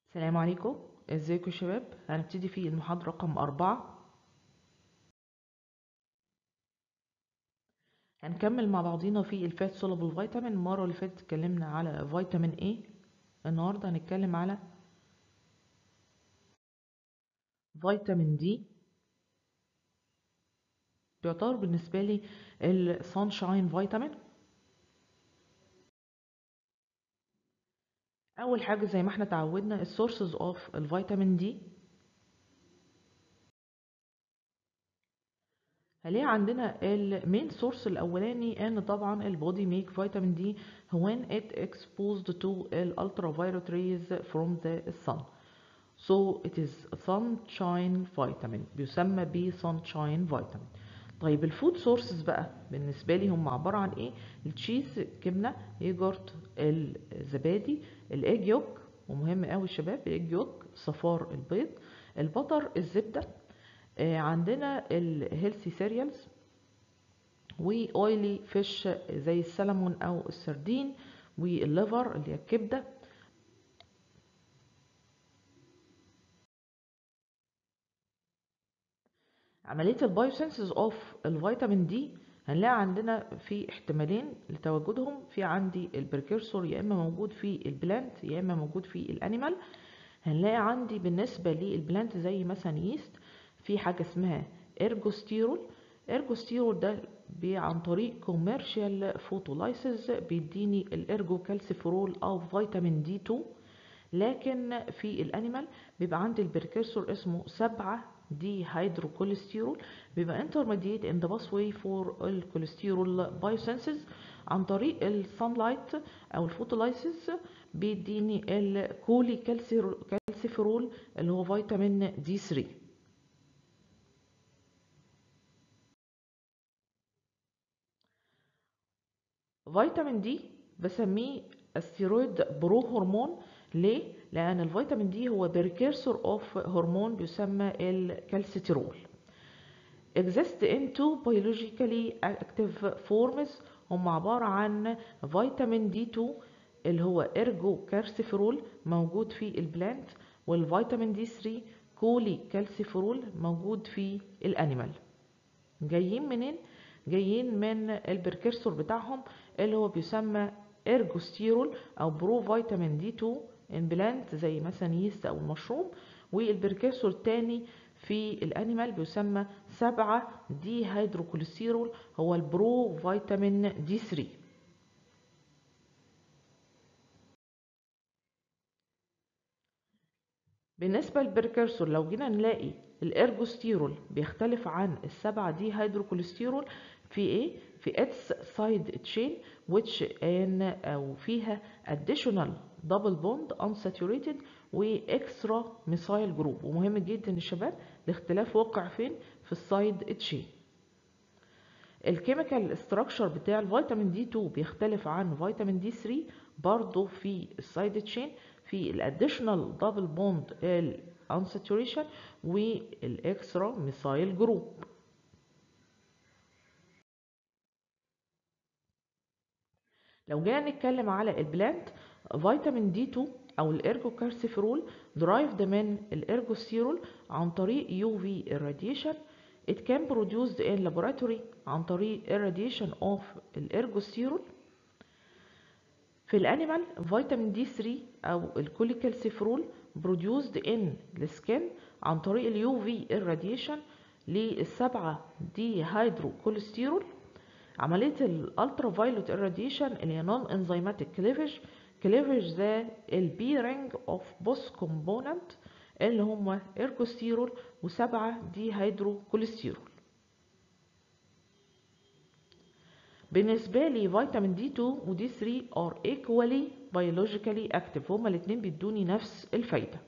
السلام عليكم ازيكم يا شباب هنبتدي في المحاضرة رقم أربعة هنكمل مع بعضينا في الفات سولوبل فيتامين المرة اللي فاتت اتكلمنا على فيتامين A النهاردة هنتكلم على فيتامين دي بيعتبر بالنسبة لي السانشاين فيتامين اول حاجه زي ما احنا تعودنا السورسز اوف الفيتامين دي هلاقي عندنا المين سورس الاولاني ان طبعا البودي ميك فيتامين دي when it exposed to ultraviolet rays from the sun so it is sunshine vitamin بيسمى ب sunshine vitamin طيب الفود سورسز بقى بالنسبه لي هم عباره عن ايه التشيز الجبنه يogurt الزبادي الايج يوك ومهم قوي الشباب الايج يوك صفار البيض البطر الزبده آه عندنا الهيلثي سيريالز واويلي فيش زي السلمون او السردين والليفر اللي هي الكبده عمليه البايوسينسز اوف الفيتامين دي هنلاقي عندنا في احتمالين لتواجدهم في عندي البريكيرسور يا اما موجود في البلانت يا اما موجود في الانيمال هنلاقي عندي بالنسبه للبلانت زي مثلا ييست في حاجه اسمها ارجوستيرول ارجوستيرول ده عن طريق كوميرشال فوتولايسيس بيديني الارجو كالسيفرول او فيتامين دي 2 لكن في الانيمال بيبقى عندي البريكيرسور اسمه 7 دي هيدروكوليسترول بيبقى intermediate in the pathway for الكوليسترول بايوسينسز عن طريق السانلايت او الفوتولايسيس بيديني الكولي كالسيفرول اللي هو فيتامين دي 3 فيتامين دي بسميه استيرويد برو هرمون ليه؟ لأن الفيتامين دي هو بريكيرسور اوف هرمون بيسمى الكالسيترول exist in two biologically active forms هم عبارة عن فيتامين دي 2 اللي هو ارجو كالسيفرول موجود في البلانت والفيتامين دي 3 كولي كالسيفرول موجود في الانيمال جايين منين جايين من البريكيرسور بتاعهم اللي هو بيسمى ارجوستيرول او برو فيتامين دي 2 بلانت زي مثلا يست او المشروم والبركاسور الثاني في الانيمال بيسمى 7 دي هيدروكوليسترول هو البرو فيتامين دي 3 بالنسبة للبركرسور لو جينا نلاقي الارجوستيرول بيختلف عن السبعة دي هيدروكوليسترول في ايه في اتس سايد تشين which ان او فيها additional دبل بوند unsaturated واكسترا ميثايل جروب ومهم جدا يا شباب الاختلاف وقع فين في السايد تشين الكيميكال استراكشر بتاع الفيتامين دي 2 بيختلف عن فيتامين دي 3 برضه في السايد تشين في الاديشنال دبل بوند الانساتوريشن والاكسترا ميثايل جروب لو جينا نتكلم على البلانت فيتامين دي 2 او الارجوكارسيفرول درايفد من الارجوستيرول عن طريق يو في irradiation it can produced in laboratory عن طريق irradiation of الارجوستيرول في الانيمال فيتامين دي 3 او الكوليكالسيفرول produced in السكين عن طريق اليو في irradiation للسبعة دي هيدروكوليسترول عملية الالترا فايلوت irradiation اللي هي نون انزيماتيك كليفج كليفج ده البي رينج اوف بوس كومبوننت اللي هما اركوستيرول وسبعة دي هيدرو كوليسترول بالنسبة لي فيتامين دي 2 ودي 3 are equally biologically active هما الاتنين بيدوني نفس الفايدة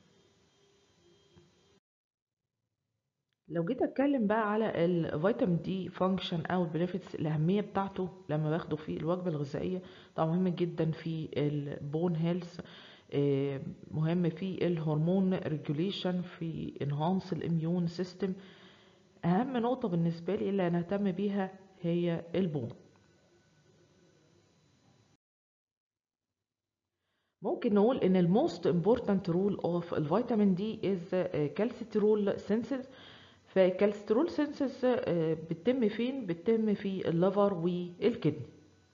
لو جيت اتكلم بقى على الفيتامين دي فانكشن او البنفيتس الاهميه بتاعته لما باخده في الوجبه الغذائيه طبعا مهم جدا في البون هيلث مهم في الهرمون ريجوليشن في انهانس الاميون سيستم اهم نقطه بالنسبه لي اللي هنهتم بيها هي البون ممكن نقول ان الموست important rule of الفيتامين دي is calcitriol synthesis فالكالسترول سينسز بتتم فين بتتم في الليفر والكدني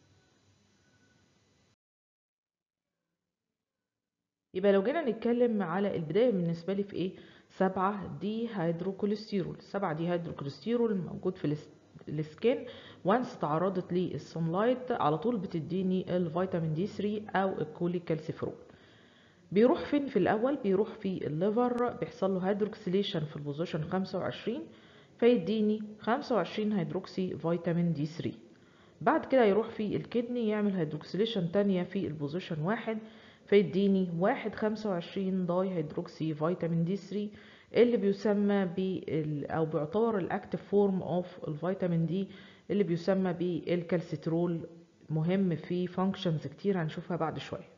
يبقى لو جينا نتكلم على البداية بالنسبة لي في ايه سبعة دي هيدروكوليسترول سبعة دي هيدروكوليسترول موجود في السكين وانس تعرضت للسونلايت على طول بتديني الفيتامين دي 3 او الكولي كالسيفرول بيروح فين في الاول بيروح في الليفر بيحصل له هيدروكسيليشن في البوزيشن 25 فيديني 25 هيدروكسي فيتامين دي 3 بعد كده يروح في الكدني يعمل هيدروكسيليشن تانية في البوزيشن واحد فيديني واحد خمسة وعشرين داي هيدروكسي فيتامين دي 3 اللي بيسمى بال او بيعتبر الاكتف فورم اوف الفيتامين دي اللي بيسمى بالكالسيترول مهم في فانكشنز كتير هنشوفها بعد شويه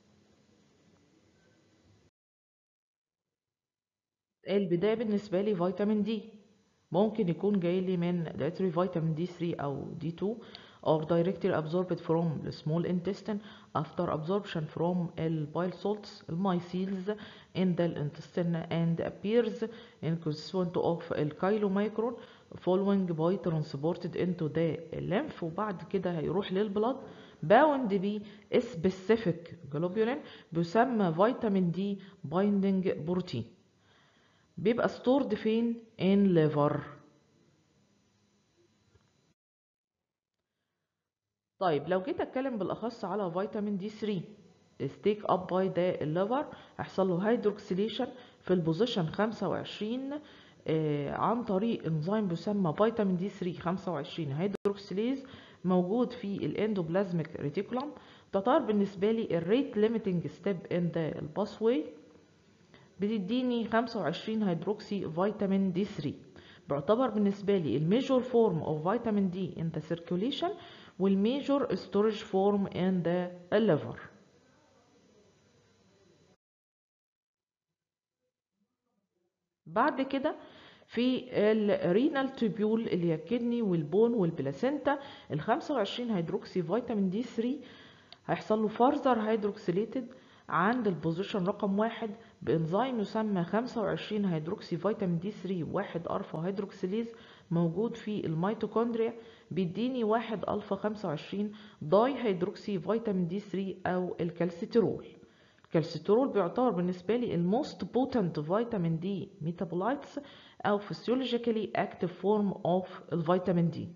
البداية بالنسبة لي فيتامين دي ممكن يكون جاي لي من dietary فيتامين دي 3 أو دي 2 or directly absorbed from the small intestine after absorption from the bile salts المايسيلز in the intestine and appears in constituent of الكايلومايكرون following by transported into the lymph وبعد كده هيروح للبلد باوند بي specific globulin بيسمى فيتامين دي binding بروتين بيبقى stored فين in liver طيب لو جيت اتكلم بالاخص على فيتامين دي 3 ستيك اب باي ذا الليفر هيحصل له هيدروكسيليشن في البوزيشن 25 آه عن طريق انزيم بيسمى فيتامين دي 3 25 هيدروكسيليز موجود في الاندوبلازميك ريتيكولم تعتبر بالنسبه لي الريت ليميتنج ستيب ان ذا الباسوي بتديني 25 هيدروكسي فيتامين دي 3 بيعتبر بالنسبه لي الميجور فورم اوف فيتامين دي ان ذا سيركيوليشن والميجور ستورج فورم ان ذا الليفر بعد كده في الرينال تيبيول اللي هي الكدني والبون والبلاسينتا ال 25 هيدروكسي فيتامين دي 3 هيحصل له فارزر هيدروكسيليتد عند البوزيشن رقم واحد بانزيم يسمى 25 هيدروكسي فيتامين دي 3 واحد الفا هيدروكسيليز موجود في الميتوكوندريا بيديني واحد الفا 25 داي هيدروكسي فيتامين دي 3 او الكالسيترول الكالسيترول بيعتبر بالنسبه لي الموست بوتنت فيتامين دي ميتابولايتس او physiologically active form of الفيتامين دي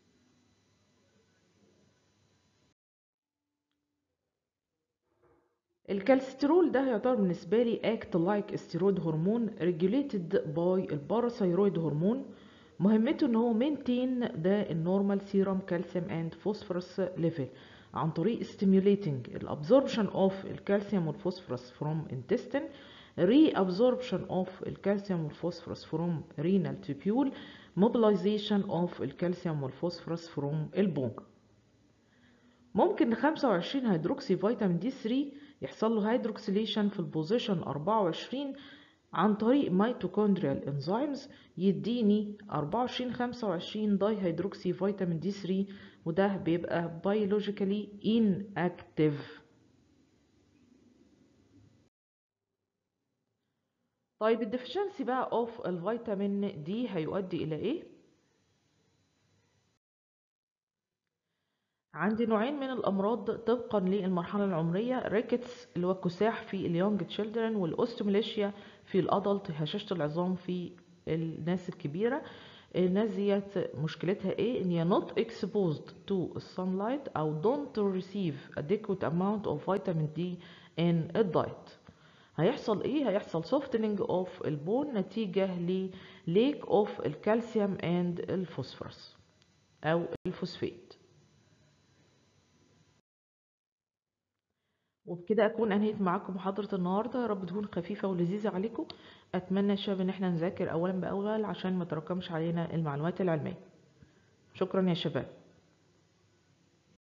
الكالسترول ده يعتبر بالنسبة لي act like steroid هرمون regulated by الباراثايرويد هرمون مهمته ان هو maintain the normal serum calcium and phosphorus level عن طريق stimulating الابزوربشن of الكالسيوم والفوسفورس from intestine reabsorption of الكالسيوم والفوسفورس from renal tubule mobilization of الكالسيوم والفوسفورس from البون ممكن 25 هيدروكسي فيتامين دي 3 يحصل له هيدروكسيليشن في البوزيشن 24 عن طريق ميتوكوندريال انزيمز يديني 24 25 داي هيدروكسي فيتامين دي 3 وده بيبقى بيولوجيكالي inactive طيب الديفشنسي بقى اوف الفيتامين دي هيؤدي الى ايه عندي نوعين من الامراض طبقا للمرحله العمريه ريكتس اللي هو الكساح في اليونج تشيلدرن والاوستوميليشيا في الادلت هشاشه العظام في الناس الكبيره الناس ديت مشكلتها ايه ان هي not exposed to sunlight او don't receive adequate amount of vitamin D in a diet هيحصل ايه هيحصل softening of البون نتيجة ل lack of الكالسيوم and الفوسفورس او الفوسفات وبكده اكون انهيت معاكم محاضرة النهاردة يا رب تكون خفيفة ولذيذة عليكم اتمنى يا شباب ان احنا نذاكر اولا باول عشان ما تراكمش علينا المعلومات العلمية شكرا يا شباب